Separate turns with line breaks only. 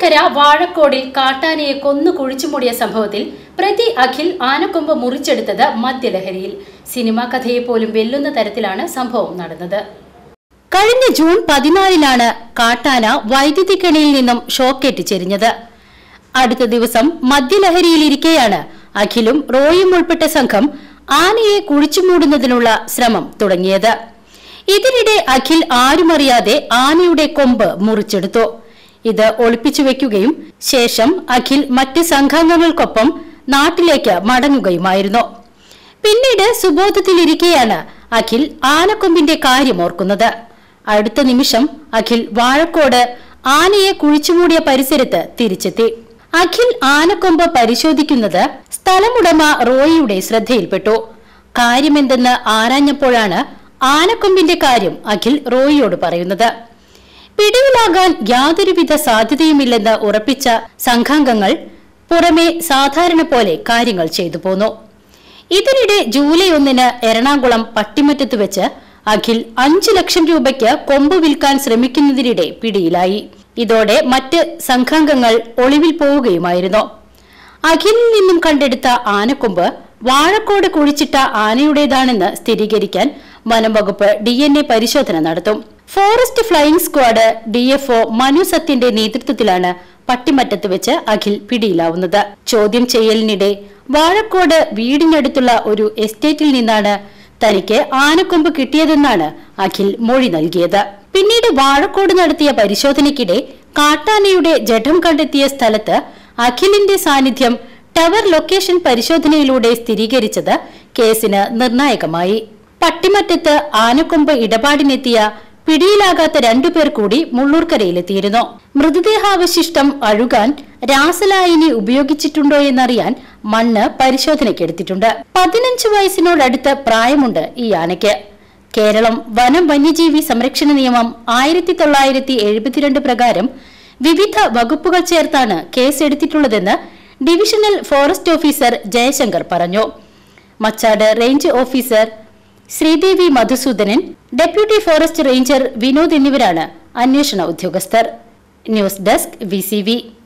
തൃക്കാക്കര വാഴക്കോടിൽ കാട്ടാനയെ കൊന്നു കുഴിച്ചുമൂടിയ സംഭവത്തിൽ പ്രതി അഖിൽ ആനക്കൊമ്പ് മുറിച്ചെടുത്തത് മദ്യലഹരിയിൽ സിനിമാ കഥയെ പോലും വെല്ലുന്ന തരത്തിലാണ് സംഭവം നടന്നത് കഴിഞ്ഞ ജൂൺ പതിനാലിനാണ് കാട്ടാന വൈദ്യുതി കെണിയിൽ നിന്നും ഷോക്കേറ്റ് ചെരിഞ്ഞത് അടുത്ത ദിവസം മദ്യലഹരിയിലിരിക്കെയാണ് അഖിലും റോയും ഉൾപ്പെട്ട സംഘം ആനയെ കുഴിച്ചുമൂടുന്നതിനുള്ള ശ്രമം തുടങ്ങിയത് ഇതിനിടെ അഖിൽ ആരുമറിയാതെ ആനയുടെ കൊമ്പ് മുറിച്ചെടുത്തു ഇത് ഒളിപ്പിച്ചു വെക്കുകയും ശേഷം അഖിൽ മറ്റ് സംഘാംഗങ്ങൾക്കൊപ്പം നാട്ടിലേക്ക് മടങ്ങുകയുമായിരുന്നു പിന്നീട് സുബോധത്തിലിരിക്കെയാണ് അഖിൽ ആനക്കൊമ്പിന്റെ കാര്യം ഓർക്കുന്നത് അടുത്ത നിമിഷം അഖിൽ വാഴക്കോട് ആനയെ കുഴിച്ചുമൂടിയ പരിസരത്ത് തിരിച്ചെത്തി അഖിൽ ആനക്കൊമ്പ് പരിശോധിക്കുന്നത് സ്ഥലമുടമ റോയിയുടെ ശ്രദ്ധയിൽപ്പെട്ടു കാര്യമെന്തെന്ന് ആരാഞ്ഞപ്പോഴാണ് ആനക്കൊമ്പിന്റെ കാര്യം അഖിൽ റോയിയോട് പറയുന്നത് പിടിയിലാകാൻ യാതൊരുവിധ സാധ്യതയുമില്ലെന്ന് ഉറപ്പിച്ച സംഘാംഗങ്ങൾ പുറമെ സാധാരണ പോലെ കാര്യങ്ങൾ ചെയ്തു പോന്നു ഇതിനിടെ ജൂലൈ ഒന്നിന് എറണാകുളം പട്ടിമറ്റത്ത് വെച്ച് അഖിൽ അഞ്ചു ലക്ഷം രൂപയ്ക്ക് കൊമ്പ് വിൽക്കാൻ ശ്രമിക്കുന്നതിനിടെ പിടിയിലായി ഇതോടെ മറ്റ് സംഘാംഗങ്ങൾ ഒളിവിൽ പോവുകയുമായിരുന്നു അഖിലിൽ നിന്നും കണ്ടെടുത്ത ആനക്കൊമ്പ് വാഴക്കോട് കുഴിച്ചിട്ട ആനയുടേതാണെന്ന് സ്ഥിരീകരിക്കാൻ വനം വകുപ്പ് ഡി എൻ എ പരിശോധന നടത്തും forest flying squad DFO Manu സത്യന്റെ നേതൃത്വത്തിലാണ് പട്ടിമറ്റത്ത് വെച്ച് അഖിൽ പിടിയിലാവുന്നത് ചോദ്യം ചെയ്യലിനിടെ വാഴക്കോട് വീടിനടുത്തുള്ള ഒരു എസ്റ്റേറ്റിൽ നിന്നാണ് തനിക്ക് ആനക്കൊമ്പ് കിട്ടിയതെന്നാണ് അഖിൽ മൊഴി നൽകിയത് പിന്നീട് വാഴക്കോട് നടത്തിയ പരിശോധനയ്ക്കിടെ കാട്ടാനയുടെ ജഡം കണ്ടെത്തിയ സ്ഥലത്ത് അഖിലിന്റെ സാന്നിധ്യം ടവർ ലൊക്കേഷൻ പരിശോധനയിലൂടെ സ്ഥിരീകരിച്ചത് കേസിന് നിർണായകമായി പട്ടിമറ്റത്ത് ആനക്കൊമ്പ് ഇടപാടിനെത്തിയ പിടിയിലാകാത്ത രണ്ടുപേർ കൂടി മുള്ളൂർക്കരയിലെത്തിയിരുന്നു മൃതദേഹാവശിഷ്ടം അഴുകാൻ രാസലായിനി ഉപയോഗിച്ചിട്ടുണ്ടോ എന്നറിയാൻ മണ്ണ് പരിശോധനയ്ക്കെടുത്തിട്ടുണ്ട് പതിനഞ്ച് വയസ്സിനോടടുത്ത് പ്രായമുണ്ട് ഈ ആനയ്ക്ക് കേരളം വനം വന്യജീവി സംരക്ഷണ നിയമം ആയിരത്തി തൊള്ളായിരത്തി എഴുപത്തിരണ്ട് പ്രകാരം വിവിധ വകുപ്പുകൾ ചേർത്താണ് കേസെടുത്തിട്ടുള്ളതെന്ന് ഡിവിഷണൽ ഫോറസ്റ്റ് ഓഫീസർ ജയശങ്കർ പറഞ്ഞു Machad range officer Sreedevi Madhusoodanan deputy forest ranger Vinod എന്നിവരാണ് അന്വേഷണ ഉദ്യോഗസ്ഥർ ന്യൂസ് ഡെസ്ക് വി